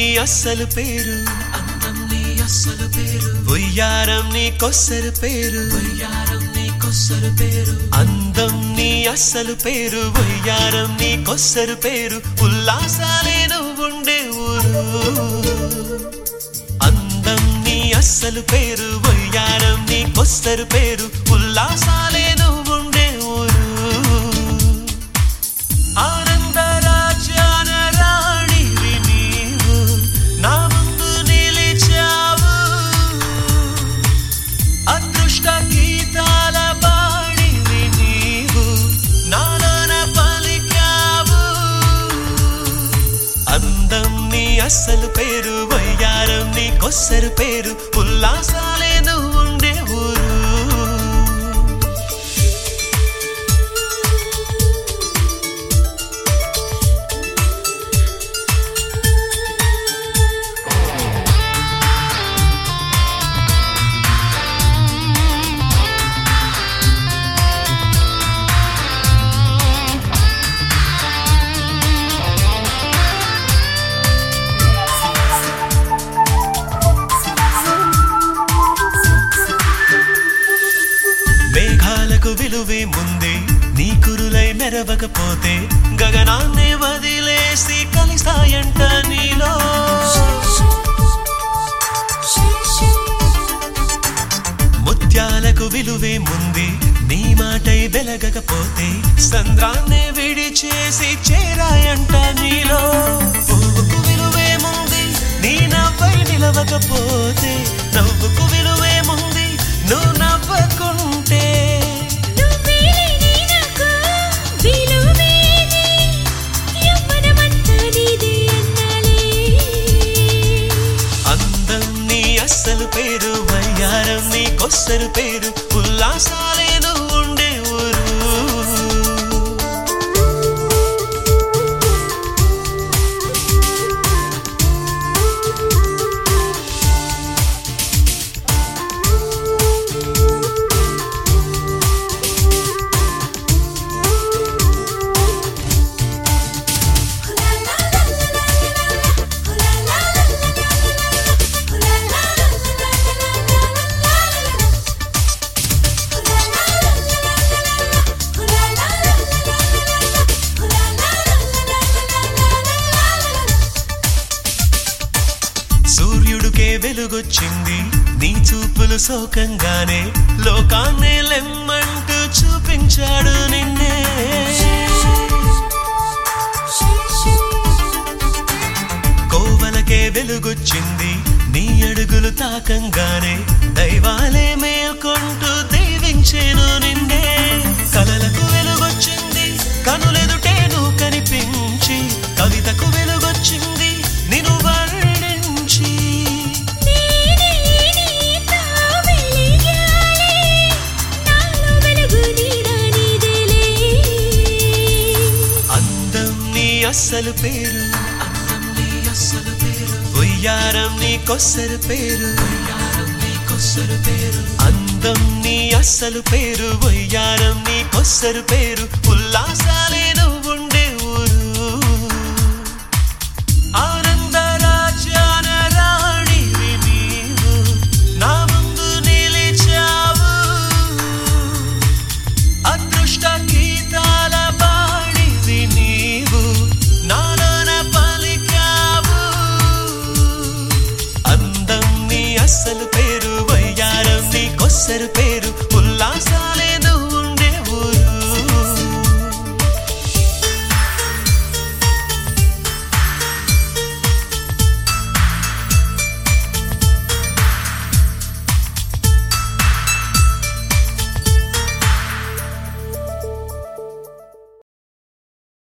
అస్సలు పేరు అందం నీ అస్సలు పేరు ఉయ్యారం నీ కొస్సరు పేరు ఉయ్యారం నీ కొస్సరు పేరు అందం నీ అస్సలు పేరు ఉయ్యారం నీ కొస్సరు పేరు ఉల్లాసాలే నువ్వుండే ఊరు అందం నీ అస్సలు పేరు వయ్యారం నీ కొస్తరు పేరు ఉల్లాసాలే నువ్వుండే ఊరు ఆనంద రాజ్యాన రాణివి నీవు నా ముందు నిలిచావు అదృష్ట గీతాల బాణివి నీవు నాలోన పలికావు అందం నీ అస్సలు పేరు వయ్యారం నీ కొస్సరు పేరు ఉల్లాసాలే నువ్వుండే ఊరు మేఘాలకు విలువే ముందే నీ కురులై మెరవకపోతే గగనాన్ని వదిలేసి కలిసాయంట నీలో ముత్యాలకు విలువే ముందే నీ మాటై వెలగకపోతే సంద్రాన్ని విడిచేసి చేరాయంట నీలో పువ్వుకు విలువే ముందే నీ నవ్వై నిలవకపోతే నవ్వుకు విలువే ముందే నువ్వు నవ్వకుంటే నువ్వేలే నాకు విలువేది యవ్వనమంతా నీదే అన్నాలే అందం నీ అస్సలు పేరు వయ్యారం నీ కొస్సరు పేరు ఉల్లాసాలే నువ్వు ఉండే ఊరు సూర్యుడికే వెలుగొచ్చింది నీ చూపులు శోకంగానే లోకాన్నే లెమ్మంటూ చూపించాడు నిన్నే కోవలకే వెలుగొచ్చింది నీ అడుగులు తాకంగానే దైవాలే మేల్కొంటూ దీవించేను నిన్నే కలలకు వెలుగొచ్చింది కనులెదుటే నువ్వు కనిపించి కవితకు వెలుగొచ్చింది నిన్ను వర్ణించి నేనే నీతో వెలిగాలే నాలో వెలుగు నీడా నీదేలే అందం నీ అస్సలు పేరు అందం నీ అస్సలు పేరు ఉయ్యారం నీ కొస్సరు పేరు ఉయ్యారం నీ కొస్సరు పేరు అందం నీ అస్సలు పేరు ఉయ్యారం నీ కొస్సరు పేరు ఉల్లాసాలే నువ్వు